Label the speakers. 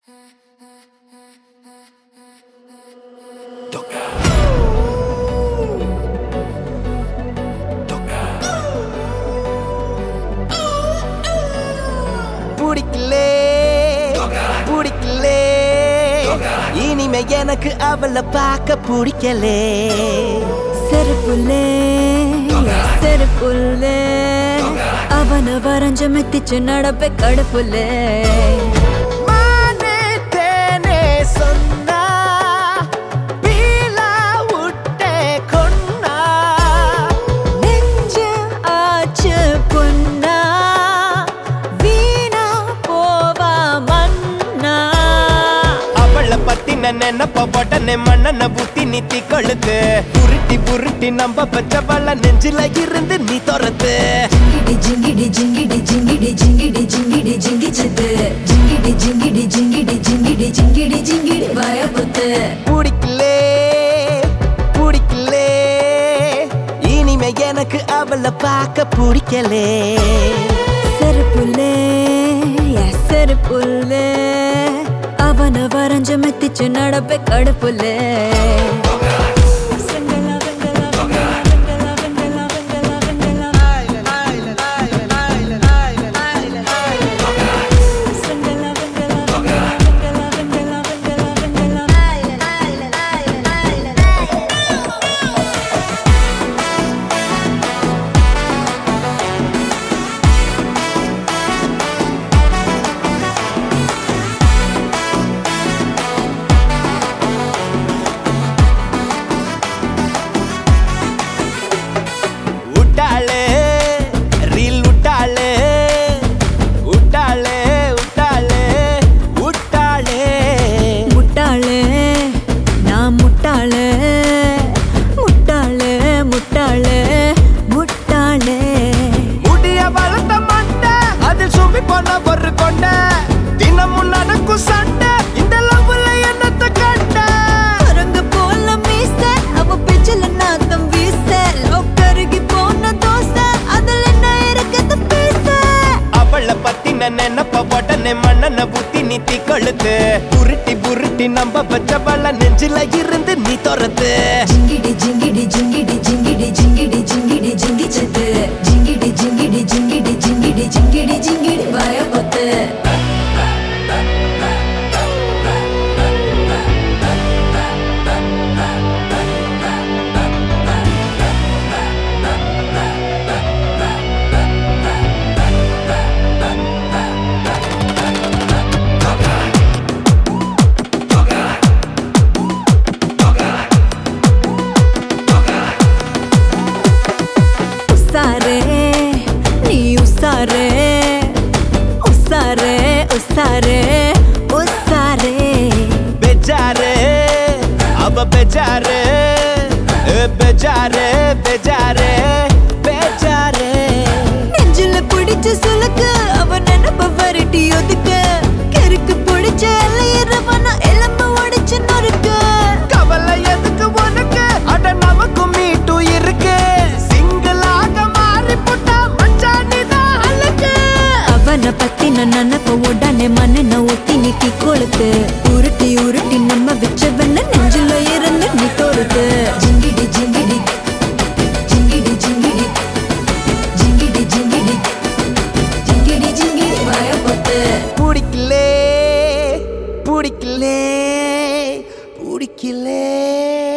Speaker 1: பிடிக்கலே பிடிக்கலே இனிமே எனக்கு அவளை பார்க்க பிடிக்கலே
Speaker 2: செருப்புள்ளே செருப்புள்ளே அவனை வரைஞ்ச மெத்திச்சு நடப்ப கடுப்புள்ளே
Speaker 1: மானே தேனே சொன்னா பீலா விட்டே கொன்னா
Speaker 2: நெஞ்ச ஆச்சு பொன்னா வீணா போவா மன்னா
Speaker 1: அவளை பத்தி நான் நினைப்ப உடனே மண்ணன புத்தி நித்தி கொழுத்து உருட்டி உருட்டி நம்ப பச்சவள நெஞ்சில இருந்து நீ துரத்து
Speaker 2: ஜிங்கிடி ஜிங்கிடி ஜிங்கிடி ஜிங்கிடி ஜிங்கிடி ஜிங்கி சித்து ஜிங்கிடி ஜிங்கிடி ஜிங்கிடி ஜிங்கிடி ஜிங்கிடி ஜிங்கிடி பயப்புத்து
Speaker 1: பிடிக்கலே பிடிக்கலே இனிமே எனக்கு அவளை பார்க்க பிடிக்கலே
Speaker 2: செருப்புள்ளே செருப்புள்ளே அவனை வரைஞ்ச மெத்திச்சு நடப்ப கடுப்புள்ளே
Speaker 1: உட்டாளே ரீல் உட்டாளே உட்டாளே உட்டாளே உட்டாளே
Speaker 2: முட்டாளே நான் முட்டாளே முட்டாளே முட்டாளே முட்டாளே
Speaker 1: முடிய வளர்த்த மாட்ட அதில் சுமி போன ஒரு கொண்ட தினமும் நடக்கும் சண்டை இந்த லவ்ல என்னத்த கண்ட
Speaker 2: குரங்கு போல மீச அவ பேச்சுல நாத்தம் வீச லவ் கருகி போன தோசை அதுல என்ன இருக்குது பேச
Speaker 1: அவளை பத்தி நான் நினைப்ப உடனே மண்ணன புத்தி நித்தி கொழுத்து உருட்டி உருட்டி நம்ப வச்சவள நெஞ்சில இருந்து நீ துரத்து
Speaker 2: ஜிங்கிடி ஜிங்கிடி ஜிங்கிடி ஜிங்கிடி ஜிங்கிடி ஜிங்கிடி ஜிங்கி சத்து ஜிங்கிடி ஜிங்கிடி ஜிங்கிடி ஜிங்கிடி ஜிங்கிடி ஜிங்கிடி பயப்பத்து உசாரே நீ உசாரே உசாரே உசாரே உசாரே
Speaker 1: பெஜாரு அவ பெஜாரு ஏ பெஜாரு பெஜாரு பெஜாரு
Speaker 2: நெஞ்சில பிடிச்ச சுலுக்கு அவ நினப்ப வரட்டி ஒதுக்க கருக்கு பிடிச்ச எல்லையிறவன எலும்பு உடைச்சு நொறுக்கு
Speaker 1: கவலை எதுக்கு உனக்கு அட நமக்கும் மீட்டு இருக்கு சிங்கிளாக மாறி புட்டா மச்சான் நீதான் அழகு
Speaker 2: அவனை பத்தி நான் நினப்ப உடனே மண்ணெண்ண ஒத்தி நீக்கி கொளுத்து உருட்டி உருட்டி நம்ம வச்சவன நெஞ்சில இருந்து நீ தொடுத்து ஜிங்கிடி ஜிங்கிடி ஜிங்கிடி ஜிங்கிடி ஜிங்கிடி ஜிங்கிடி ஜிங்கிடி ஜிங்கிடி பயப்பத்து
Speaker 1: பிடிக்கலே பிடிக்கலே பிடிக்கலே